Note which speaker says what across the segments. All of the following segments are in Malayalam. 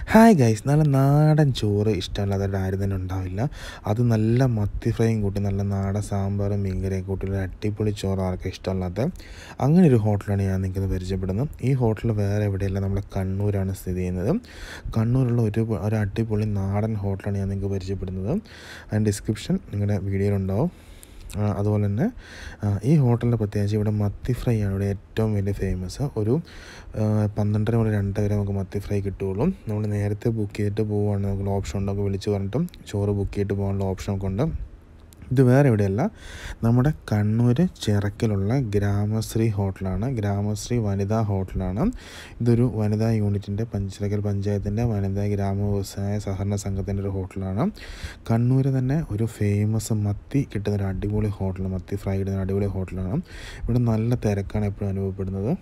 Speaker 1: ഹായ് ഗൈസ് നല്ല നാടൻ ചോറ് ഇഷ്ടമല്ലാത്തവരുടെ ആരും തന്നെ ഉണ്ടാവില്ല അത് നല്ല മത്തി ഫ്രൈയും കൂട്ടി നല്ല നാടൻ സാമ്പാറും മീൻകറിയും കൂട്ടി ഒരു അടിപൊളി ചോറ് ആർക്കും ഇഷ്ടമല്ലാത്ത അങ്ങനെ ഒരു ഹോട്ടലാണ് ഞാൻ നിങ്ങൾക്ക് പരിചയപ്പെടുന്നത് ഈ ഹോട്ടൽ വേറെ എവിടെയല്ല നമ്മുടെ കണ്ണൂരാണ് സ്ഥിതി ചെയ്യുന്നത് കണ്ണൂരുള്ള ഒരു ഒരു അടിപൊളി നാടൻ ഹോട്ടലാണ് ഞാൻ നിങ്ങൾക്ക് പരിചയപ്പെടുന്നത് അതിൻ്റെ ഡിസ്ക്രിപ്ഷൻ നിങ്ങളുടെ വീഡിയോയിലുണ്ടാവും ആ, അതുപോലെ തന്നെ ആ, ഈ ഹോട്ടലിൻ്റെ പ്രത്യേകിച്ച് ഇവിടെ മത്തി ഫ്രൈ ആണ് ഇവിടെ ഏറ്റവും വലിയ ഫേമസ് ഒരു ആ, പന്ത്രണ്ടര മുതൽ രണ്ടര വരെ നമുക്ക് മത്തി ഫ്രൈ കിട്ടുകയുള്ളൂ നമ്മൾ നേരത്തെ ബുക്ക് ചെയ്തിട്ട് പോവുകയാണെങ്കിൽ നമുക്ക് ഓപ്ഷൻ ഉണ്ട് നമുക്ക് വിളിച്ച് പറഞ്ഞിട്ടും ചോറ് ബുക്ക് ചെയ്തിട്ട് പോകാനുള്ള ഓപ്ഷനൊക്കെ ഉണ്ട് ഇത് വേറെ എവിടെയല്ല നമ്മുടെ കണ്ണൂർ ചിറക്കിലുള്ള ഗ്രാമശ്രീ ഹോട്ടലാണ് ഗ്രാമശ്രീ വനിതാ ഹോട്ടലാണ് ഇതൊരു വനിതാ യൂണിറ്റിൻ്റെ പഞ്ചിറക്കൽ പഞ്ചായത്തിൻ്റെ വനിതാ ഗ്രാമ വ്യവസായ സഹകരണ സംഘത്തിൻ്റെ ഒരു ഹോട്ടലാണ് കണ്ണൂർ തന്നെ ഒരു ഫേമസ് മത്തി കിട്ടുന്ന ഒരു അടിപൊളി ഹോട്ടൽ മത്തി ഫ്രൈ കിട്ടുന്ന ഒരു അടിപൊളി ഹോട്ടലാണ് ഇവിടെ നല്ല തിരക്കാണ് എപ്പോഴും അനുഭവപ്പെടുന്നത്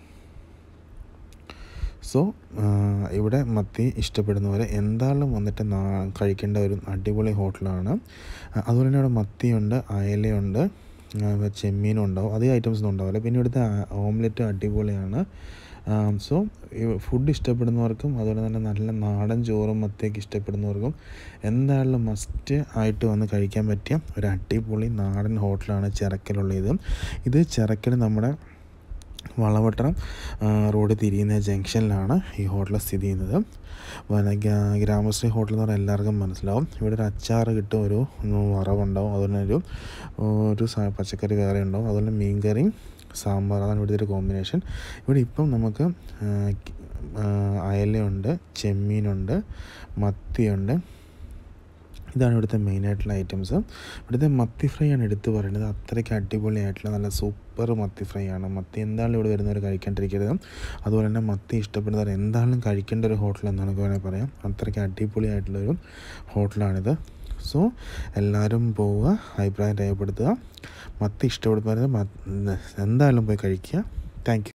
Speaker 1: സോ ഇവിടെ മത്തി ഇഷ്ടപ്പെടുന്നവർ എന്തായാലും വന്നിട്ട് നാ കഴിക്കേണ്ട ഒരു അടിപൊളി ഹോട്ടലാണ് ആ, അതുപോലെ തന്നെ ഇവിടെ മത്തിയുണ്ട് അയലയുണ്ട് ആ, ചെമ്മീനും ഉണ്ടാവും അധികം ഐറ്റംസ് ഒന്നും ഉണ്ടാവില്ല പിന്നെ ഇവിടുത്തെ ഓംലെറ്റ് അടിപൊളിയാണ് സോ ഫുഡ് ഇഷ്ടപ്പെടുന്നവർക്കും അതുപോലെ തന്നെ നല്ല നാടൻ ചോറും മത്തിയൊക്കെ ഇഷ്ടപ്പെടുന്നവർക്കും എന്തായാലും മസ്റ്റ് ആയിട്ട് വന്ന് കഴിക്കാൻ പറ്റിയ ഒരു അടിപൊളി നാടൻ ഹോട്ടലാണ് ചിറക്കലുള്ള ഇത് ഇത് ചിറക്കൽ നമ്മുടെ വളവട്ടണം ആ, റോഡ് തിരിയുന്ന ജംഗ്ഷനിലാണ് ഈ ഹോട്ടൽ സ്ഥിതി ചെയ്യുന്നത് വന ഗ്രാ- ഗ്രാമശ്രീ ഹോട്ടൽ എന്ന് പറഞ്ഞാൽ എല്ലാവർക്കും മനസ്സിലാവും ഇവിടെ ഒരു അച്ചാർ കിട്ടും ഒരു ഉം, വറവുണ്ടാവും അതുപോലെ ഒരു ഒരു സ- പച്ചക്കറി കറി ഉണ്ടാവും അതുപോലെ മീൻകറിയും സാമ്പാർ അതാണ് ഇവിടുത്തെ ഒരു കോമ്പിനേഷൻ ഇവിടെ ഇപ്പം നമുക്ക് ആ, ക- ആ, അയലയുണ്ട് ചെമ്മീനുണ്ട് മത്തിയുണ്ട് ഇതാണ് ഇവിടുത്തെ മെയിനായിട്ടുള്ള ഐറ്റംസ് ഇവിടുത്തെ മത്തി ഫ്രൈ ആണ് എടുത്തു പറയുന്നത് അത്രയ്ക്ക് അടിപൊളിയായിട്ടുള്ള നല്ല സൂപ്പർ മത്തി ഫ്രൈ ആണ് മത്തി എന്തായാലും ഇവിടെ വരുന്നവർ കഴിക്കാണ്ടിരിക്കരുത് അതുപോലെ തന്നെ മത്തി ഇഷ്ടപ്പെടുന്നവർ എന്തായാലും കഴിക്കേണ്ട ഒരു ഹോട്ടൽ എന്നാണ് നമുക്ക് വേണമെങ്കിൽ പറയാം അത്രയ്ക്ക് അടിപൊളിയായിട്ടുള്ളൊരു ഹോട്ടലാണിത് സോ എല്ലാവരും പോവുക അഭിപ്രായം രേഖപ്പെടുത്തുക മത്തി ഇഷ്ടപ്പെടുന്നവർ മ- എന്തായാലും പോയി കഴിക്കുക താങ്ക്